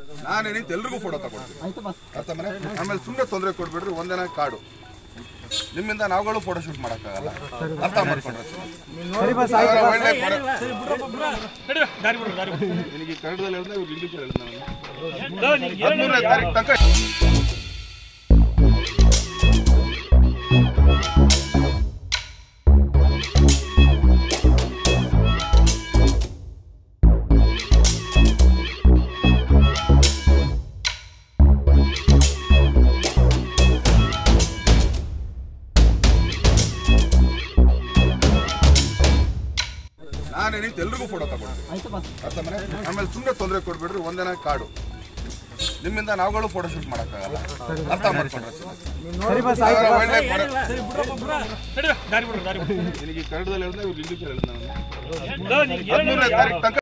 ನಾನು ನಿಂತು ಎಲ್ರಿಗೂ ಫೋಟೋ ತಗೊಳ್ತೀನಿ ಅರ್ಥ ಮನೆ ಆಮೇಲೆ ಸುಮ್ಮನೆ ತೊಂದರೆ ಕೊಡ್ಬೇಡ್ರಿ ಒಂದಿನ ಕಾಡು ನಿಮ್ಮಿಂದ ನಾವುಗಳು ಫೋಟೋ ಶೂಟ್ ಮಾಡೋಕ್ಕಾಗಲ್ಲ ಅರ್ಥ ಮಾಡ್ಕೊಂಡ್ರೆ ಒಳ್ಳೆ ನಿನಗೆ ಕನ್ನಡದಲ್ಲಿ ಹೇಳಿದ್ರೆ ಇವ್ರು ಇಂಗ್ಲೀಷ್ ಹೇಳಿದ್ ಹದಿಮೂರನೇ ತಾರೀಕು ತನಕ ನಾನು ನಿಂತು ಎಲ್ರಿಗೂ ಫೋಟೋ ತಗೊಳ್ತೀನಿ ಅರ್ಥ ಮನೆ ಆಮೇಲೆ ಸುಮ್ಮನೆ ತೊಂದರೆ ಕೊಡ್ಬೇಡ್ರಿ ಒಂದಿನ ಕಾಡು ನಿಮ್ಮಿಂದ ನಾವುಗಳು ಫೋಟೋ ಶೂಟ್ ಮಾಡೋಕ್ಕಾಗಲ್ಲ ಅರ್ಥ ಮಾಡ್ಕೊಂಡ್ರೆ ಒಳ್ಳೆ ನಿನಗೆ ಕನ್ನಡದಲ್ಲಿ ಹೇಳಿದ್ರೆ ಇವ್ರು ಇಂಗ್ಲೀಷ್ ಹೇಳಿದ್ ಹದಿಮೂರನೇ ತಾರೀಕು ತನಕ